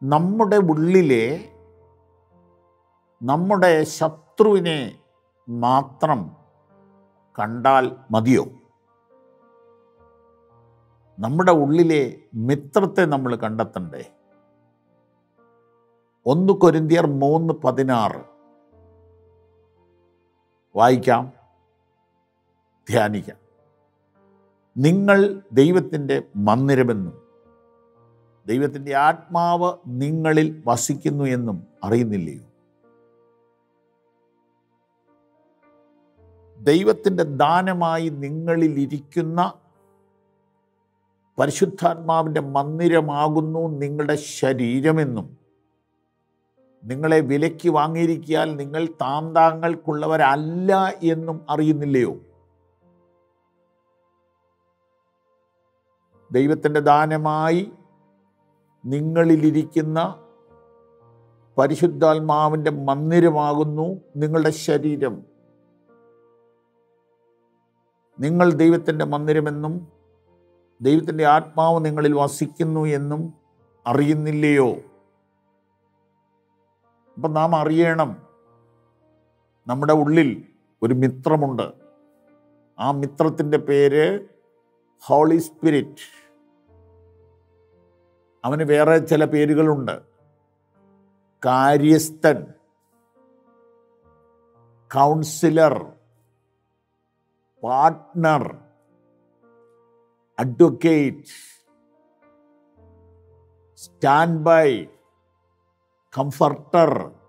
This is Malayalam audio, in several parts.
നമ്മുടെ ഉള്ളിലെ നമ്മുടെ ശത്രുവിനെ മാത്രം കണ്ടാൽ മതിയോ നമ്മുടെ ഉള്ളിലെ മിത്രത്തെ നമ്മൾ കണ്ടെത്തണ്ടേ ഒന്ന് കൊരിന്തിയർ മൂന്ന് പതിനാറ് വായിക്കാം ധ്യാനിക്കാം നിങ്ങൾ ദൈവത്തിൻ്റെ മന്ദിരമെന്നും ദൈവത്തിൻ്റെ ആത്മാവ് നിങ്ങളിൽ വസിക്കുന്നു എന്നും അറിയുന്നില്ലയോ ദൈവത്തിൻ്റെ ദാനമായി നിങ്ങളിൽ ഇരിക്കുന്ന പരിശുദ്ധാത്മാവിൻ്റെ മന്ദിരമാകുന്നു നിങ്ങളുടെ ശരീരമെന്നും നിങ്ങളെ വിലയ്ക്ക് വാങ്ങിയിരിക്കിയാൽ നിങ്ങൾ താന്താങ്ങൾക്കുള്ളവരല്ല എന്നും അറിയുന്നില്ലയോ ദൈവത്തിൻ്റെ ദാനമായി നിങ്ങളിലിരിക്കുന്ന പരിശുദ്ധാത്മാവിൻ്റെ മന്ദിരമാകുന്നു നിങ്ങളുടെ ശരീരം നിങ്ങൾ ദൈവത്തിൻ്റെ മന്ദിരമെന്നും ദൈവത്തിൻ്റെ ആത്മാവ് നിങ്ങളിൽ വസിക്കുന്നു എന്നും അറിയുന്നില്ലയോ അപ്പം നാം അറിയണം നമ്മുടെ ഉള്ളിൽ ഒരു മിത്രമുണ്ട് ആ മിത്രത്തിൻ്റെ പേര് ഹോളി സ്പിരിറ്റ് അവന് വേറെ ചില പേരുകളുണ്ട് കാര്യസ്ഥൻ counsellor partner advocate stand by comforter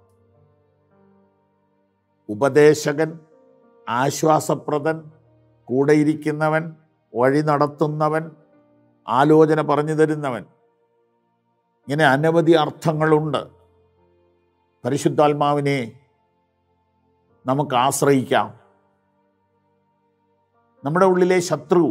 ഉപദേശകൻ ആശ്വാസപ്രദൻ കൂടെയിരിക്കുന്നവൻ വഴി നടത്തുന്നവൻ ആലോചന പറഞ്ഞു തരുന്നവൻ ഇങ്ങനെ അനവധി അർത്ഥങ്ങളുണ്ട് പരിശുദ്ധാത്മാവിനെ നമുക്ക് ആശ്രയിക്കാം നമ്മുടെ ഉള്ളിലെ ശത്രു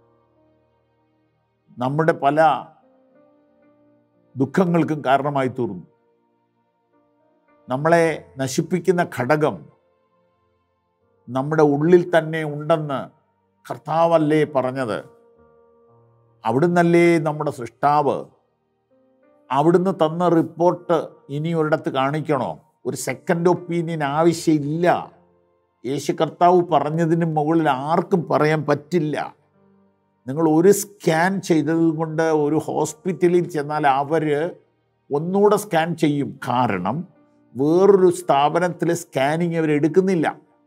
നമ്മുടെ പല ദുഃഖങ്ങൾക്കും കാരണമായി തീർന്നു നമ്മളെ നശിപ്പിക്കുന്ന ഘടകം നമ്മുടെ ഉള്ളിൽ തന്നെ ഉണ്ടെന്ന് കർത്താവല്ലേ പറഞ്ഞത് അവിടുന്നല്ലേ നമ്മുടെ സൃഷ്ടാവ് അവിടുന്ന് തന്ന റിപ്പോർട്ട് ഇനി ഒരിടത്ത് കാണിക്കണോ ഒരു സെക്കൻഡ് ഒപ്പീനിയൻ ആവശ്യമില്ല യേശു കർത്താവ് പറഞ്ഞതിന് മുകളിൽ ആർക്കും പറയാൻ പറ്റില്ല നിങ്ങൾ ഒരു സ്കാൻ ചെയ്തത് കൊണ്ട് ഒരു ഹോസ്പിറ്റലിൽ ചെന്നാൽ അവർ ഒന്നുകൂടെ സ്കാൻ ചെയ്യും കാരണം വേറൊരു സ്ഥാപനത്തിലെ സ്കാനിങ് അവർ എടുക്കുന്നില്ല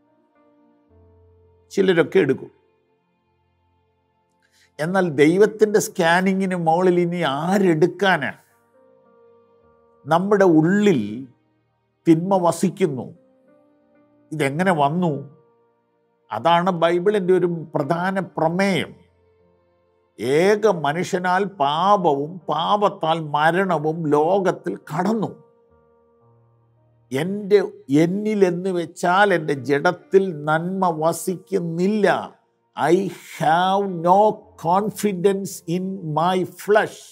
ചിലരൊക്കെ എടുക്കും എന്നാൽ ദൈവത്തിൻ്റെ സ്കാനിങ്ങിന് മുകളിൽ ഇനി ആരെടുക്കാനാണ് നമ്മുടെ ഉള്ളിൽ തിന്മ വസിക്കുന്നു ഇതെങ്ങനെ വന്നു അതാണ് ബൈബിളിൻ്റെ ഒരു പ്രധാന പ്രമേയം ഏക മനുഷ്യനാൽ പാപവും പാപത്താൽ മരണവും ലോകത്തിൽ കടന്നു എൻ്റെ എന്നിലെന്ന് വെച്ചാൽ എൻ്റെ ജഡത്തിൽ നന്മ വസിക്കുന്നില്ല I have no confidence in my flesh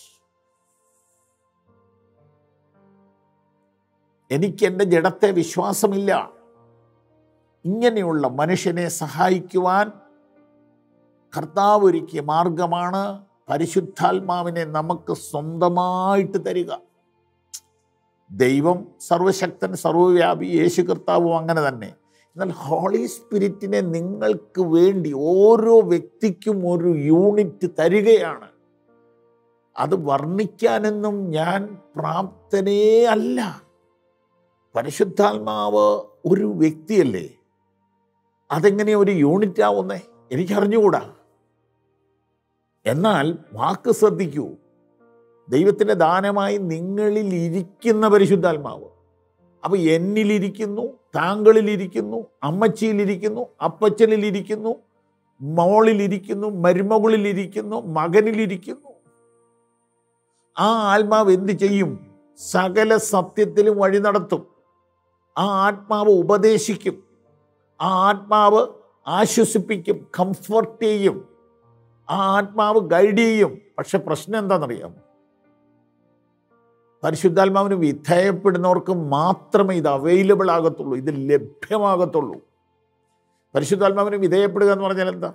എനിക്ക് എൻ്റെ ജഡത്തെ വിശ്വാസമില്ല ഇങ്ങനെയുള്ള മനുഷ്യനെ സഹായിക്കുവാൻ കർത്താവ് ഒരുക്കിയ മാർഗമാണ് പരിശുദ്ധാത്മാവിനെ നമുക്ക് സ്വന്തമായിട്ട് തരിക ദൈവം സർവശക്തൻ സർവവ്യാപി യേശു കർത്താവും അങ്ങനെ തന്നെ എന്നാൽ ഹോളി സ്പിരിറ്റിനെ നിങ്ങൾക്ക് വേണ്ടി ഓരോ വ്യക്തിക്കും ഒരു യൂണിറ്റ് തരികയാണ് അത് വർണ്ണിക്കാനെന്നും ഞാൻ പ്രാപ്തനേ അല്ല പരിശുദ്ധാത്മാവ് ഒരു വ്യക്തിയല്ലേ അതെങ്ങനെ ഒരു യൂണിറ്റ് ആവുന്നേ എനിക്കറിഞ്ഞുകൂടാ എന്നാൽ വാക്ക് ശ്രദ്ധിക്കൂ ദൈവത്തിൻ്റെ ദാനമായി നിങ്ങളിൽ ഇരിക്കുന്ന പരിശുദ്ധാത്മാവ് അപ്പൊ എന്നിലിരിക്കുന്നു താങ്കളിലിരിക്കുന്നു അമ്മച്ചിയിലിരിക്കുന്നു അപ്പച്ചനിലിരിക്കുന്നു മോളിലിരിക്കുന്നു മരുമകളിലിരിക്കുന്നു മകനിലിരിക്കുന്നു ആ ആത്മാവ് എന്ത് ചെയ്യും സകല സത്യത്തിലും വഴി നടത്തും ആ ആത്മാവ് ഉപദേശിക്കും ആ ആത്മാവ് ആശ്വസിപ്പിക്കും കംഫർട്ട് ചെയ്യും ആ ആത്മാവ് ഗൈഡ് ചെയ്യും പക്ഷെ പ്രശ്നം എന്താണെന്നറിയാമോ പരിശുദ്ധാത്മാവിന് വിധേയപ്പെടുന്നവർക്ക് മാത്രമേ ഇത് അവൈലബിൾ ആകത്തുള്ളൂ ഇത് ലഭ്യമാകത്തുള്ളൂ പരിശുദ്ധാത്മാവിന് വിധേയപ്പെടുക എന്ന് പറഞ്ഞാൽ എന്താ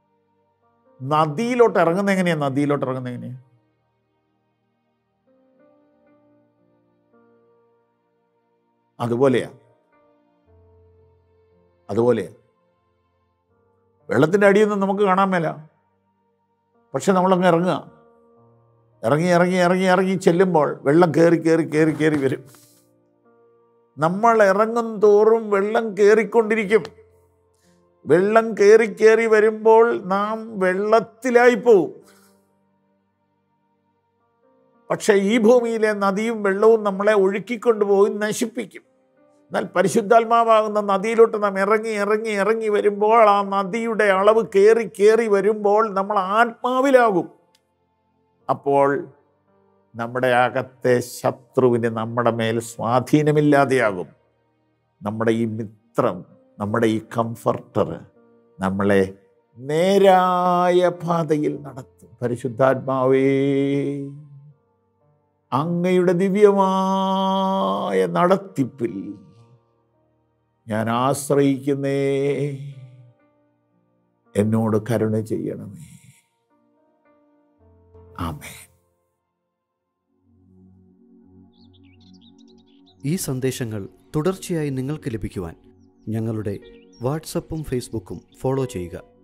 നദിയിലോട്ട് ഇറങ്ങുന്ന എങ്ങനെയാ നദിയിലോട്ട് ഇറങ്ങുന്ന എങ്ങനെയാ അതുപോലെയാ അതുപോലെയാ വെള്ളത്തിൻ്റെ അടിയൊന്നും നമുക്ക് കാണാൻ മേല പക്ഷെ നമ്മളങ്ങ് ഇറങ്ങുക ഇറങ്ങി ഇറങ്ങി ഇറങ്ങി ഇറങ്ങി ചെല്ലുമ്പോൾ വെള്ളം കയറി കയറി കയറി കയറി വരും നമ്മൾ ഇറങ്ങും തോറും വെള്ളം കയറിക്കൊണ്ടിരിക്കും വെള്ളം കയറി കയറി വരുമ്പോൾ നാം വെള്ളത്തിലായി പോവും പക്ഷെ ഈ ഭൂമിയിലെ നദിയും വെള്ളവും നമ്മളെ ഒഴുക്കിക്കൊണ്ടുപോയി നശിപ്പിക്കും എന്നാൽ പരിശുദ്ധാത്മാവാകുന്ന നദിയിലോട്ട് നാം ഇറങ്ങി ഇറങ്ങി ഇറങ്ങി വരുമ്പോൾ ആ നദിയുടെ അളവ് കയറി കയറി വരുമ്പോൾ നമ്മൾ ആത്മാവിലാകും അപ്പോൾ നമ്മുടെ അകത്തെ ശത്രുവിന് നമ്മുടെ മേൽ സ്വാധീനമില്ലാതെയാകും നമ്മുടെ ഈ മിത്രം നമ്മുടെ ഈ കംഫർട്ടർ നമ്മളെ നേരായ പാതയിൽ നടത്തും പരിശുദ്ധാത്മാവേ അങ്ങയുടെ ദിവ്യമായ നടത്തിപ്പിൽ ഞാൻ ആശ്രയിക്കുന്നേ എന്നോട് കരുണ ചെയ്യണമേ ആമേ ഈ സന്ദേശങ്ങൾ തുടർച്ചയായി നിങ്ങൾക്ക് ലഭിക്കുവാൻ ഞങ്ങളുടെ വാട്സപ്പും ഫേസ്ബുക്കും ഫോളോ ചെയ്യുക